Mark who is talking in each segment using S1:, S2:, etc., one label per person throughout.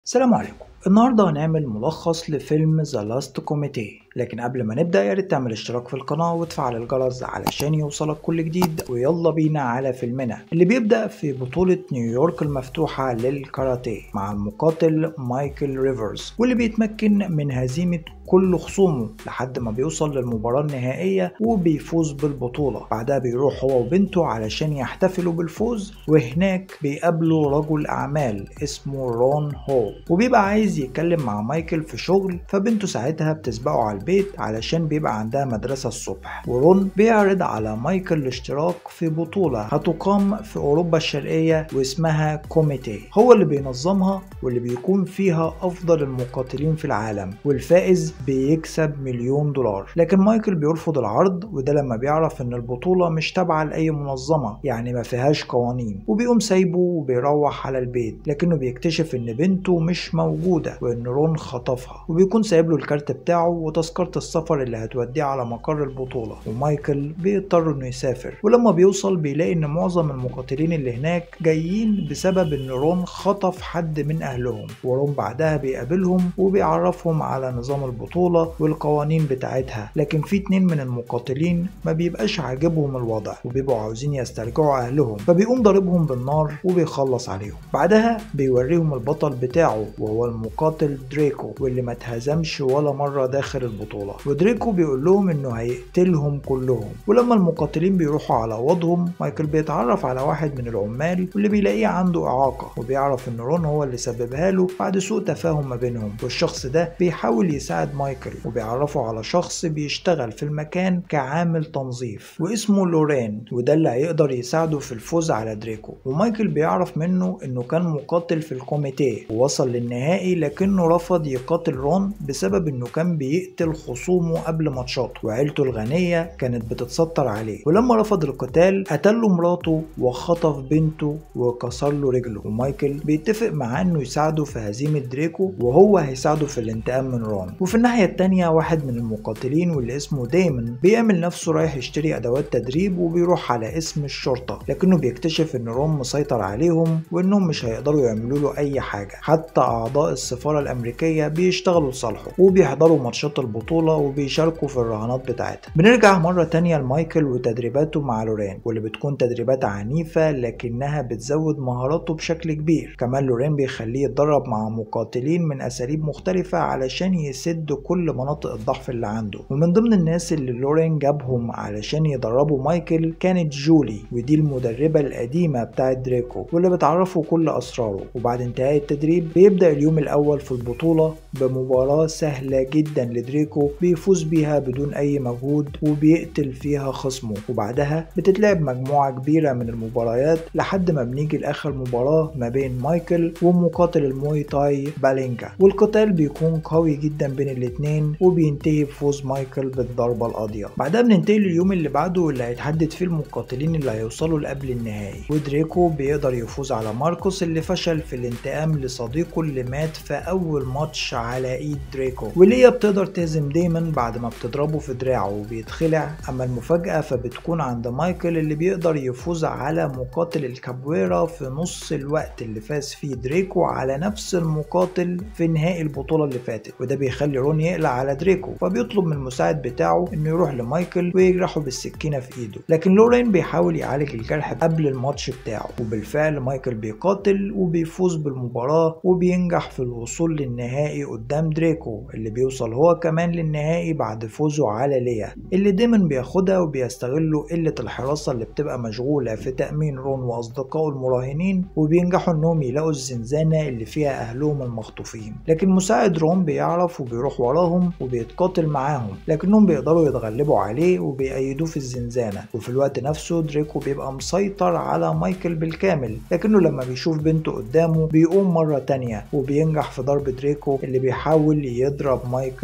S1: السلام عليكم النهاردة هنعمل ملخص لفيلم ذا لاست كوميتي لكن قبل ما نبدأ يا ريت تعمل اشتراك في القناة وتفعل الجرس علشان يوصلك كل جديد ويلا بينا على فيلمنا اللي بيبدأ في بطولة نيويورك المفتوحة للكاراتيه مع المقاتل مايكل ريفرز واللي بيتمكن من هزيمة كل خصومه لحد ما بيوصل للمباراة النهائية وبيفوز بالبطولة بعدها بيروح هو وبنته علشان يحتفلوا بالفوز وهناك بيقابلوا رجل أعمال اسمه رون هول وبيبقى عايز يتكلم مع مايكل في شغل فبنته ساعتها بتسبقه على البيت علشان بيبقى عندها مدرسة الصبح ورون بيعرض على مايكل الاشتراك في بطولة هتقام في أوروبا الشرقية واسمها كوميتي هو اللي بينظمها واللي بيكون فيها أفضل المقاتلين في العالم والفائز بيكسب مليون دولار لكن مايكل بيرفض العرض وده لما بيعرف ان البطولة مش تابعة لأي منظمة يعني ما فيهاش قوانين وبيقوم سايبه وبيروح على البيت لكنه بيكتشف ان بنته مش موجودة وان رون خطفها وبيكون سايب له الكارت بتاعه وتذكرة السفر اللي هتوديه على مقر البطولة ومايكل بيضطر انه يسافر ولما بيوصل بيلاقي ان معظم المقاتلين اللي هناك جايين بسبب ان رون خطف حد من اهلهم ورون بعدها بيقابلهم وبيعرفهم على نظام البطولة والقوانين بتاعتها لكن في اتنين من المقاتلين ما بيبقاش عاجبهم الوضع وبيبقوا عاوزين يسترجعوا اهلهم فبيقوم ضاربهم بالنار وبيخلص عليهم بعدها بيوريهم البطل بتاعه وهو المقاتل دريكو واللي ما اتهزمش ولا مرة داخل البطولة ودريكو بيقول لهم انه هيقتلهم كلهم ولما المقاتلين بيروحوا على وضعهم مايكل بيتعرف على واحد من العمال واللي بيلاقيه عنده اعاقة وبيعرف ان رون هو اللي سببها له بعد سوء تفاهم ما بينهم والشخص ده بيحاول يساعد مايكل وبيعرفه على شخص بيشتغل في المكان كعامل تنظيف واسمه لورين وده اللي هيقدر يساعده في الفوز على دريكو ومايكل بيعرف منه انه كان مقاتل في الكوميتيه ووصل للنهائي لكنه رفض يقاتل رون بسبب انه كان بيقتل خصومه قبل ماتشاته وعيلته الغنيه كانت بتتستر عليه ولما رفض القتال قتل له مراته وخطف بنته وكسر له رجله ومايكل بيتفق معاه انه يساعده في هزيمه دريكو وهو هيساعده في الانتقام من رون وفي الناحيه التانية واحد من المقاتلين واللي اسمه دايمون بيعمل نفسه رايح يشتري ادوات تدريب وبيروح على اسم الشرطه لكنه بيكتشف ان رون مسيطر عليهم وانهم مش هيقدروا يعملوا له اي حاجه حتى اعضاء السفاره الامريكيه بيشتغلوا لصالحه وبيحضروا ماتشات البطوله وبيشاركوا في الرهانات بتاعتها بنرجع مره تانية لمايكل وتدريباته مع لورين واللي بتكون تدريبات عنيفه لكنها بتزود مهاراته بشكل كبير كمان لورين بيخليه يتدرب مع مقاتلين من اساليب مختلفه علشان يسد كل مناطق الضعف اللي عنده ومن ضمن الناس اللي لورين جابهم علشان يدربوا مايكل كانت جولي ودي المدربة القديمة بتاعت دريكو واللي بتعرفه كل أسراره وبعد انتهاء التدريب بيبدأ اليوم الأول في البطولة بمباراة سهلة جدا لدريكو بيفوز بيها بدون أي مجهود وبيقتل فيها خصمه وبعدها بتتلعب مجموعة كبيرة من المباريات لحد ما بنيجي لآخر مباراة ما بين مايكل ومقاتل الموي تاي بالينكا والقتال بيكون قوي جدا بين الاتنين وبينتهي بفوز مايكل بالضربة القاضية بعدها بننتقل لليوم اللي بعده واللي هيتحدد فيه المقاتلين اللي هيوصلوا لقبل النهائي ودريكو بيقدر يفوز على ماركوس اللي فشل في الانتقام لصديقه اللي مات في أول ماتش على إيد دريكو وليا بتقدر تهزم دايما بعد ما بتضربه في دراعه وبيتخلع أما المفاجأة فبتكون عند مايكل اللي بيقدر يفوز على مقاتل الكابويرا في نص الوقت اللي فاز فيه دريكو على نفس المقاتل في نهائي البطولة اللي فاتت وده بيخلي رون يقلع على دريكو فبيطلب من المساعد بتاعه انه يروح لمايكل ويجرحه بالسكينه في ايده لكن لورين بيحاول يعالج الجرح قبل الماتش بتاعه وبالفعل مايكل بيقاتل وبيفوز بالمباراه وبينجح في الوصول للنهائي قدام دريكو اللي بيوصل هو كمان للنهائي بعد فوزه على ليا اللي دايما بياخدها وبيستغلوا قله الحراسه اللي بتبقى مشغوله في تامين رون واصدقائه المراهنين وبينجحوا انهم يلاقوا الزنزانه اللي فيها اهلهم المخطوفين لكن مساعد رون بيعرف وبيروح وراهم وبيتقاتل معاهم لكنهم بيقدروا يتغلبوا عليه وبيأيدوه في الزنزانة وفي الوقت نفسه دريكو بيبقى مسيطر على مايكل بالكامل لكنه لما بيشوف بنته قدامه بيقوم مرة تانية وبينجح في ضرب دريكو اللي بيحاول يضرب مايكل من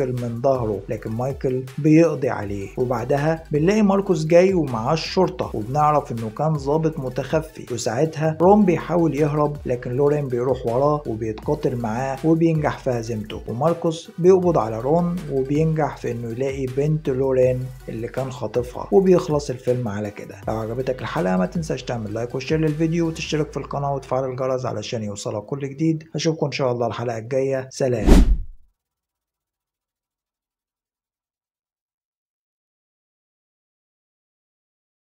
S1: ظهره لكن مايكل بيقضي عليه وبعدها بنلاقي ماركوس جاي ومعاه الشرطة وبنعرف انه كان ضابط متخفي وساعتها رون بيحاول يهرب لكن لورين بيروح وراه وبيتقاتل معاه وبينجح في هزيمته وماركوس بيقبض على رون وبينجح في انه يلاقي بنت لورين اللي كان خاطفها وبيخلص الفيلم على كده لو عجبتك الحلقة ما تنساش تعمل لايك وشير للفيديو وتشترك في القناة وتفعل الجرس علشان يوصلك كل جديد اشوفكم ان شاء الله الحلقة الجاية سلام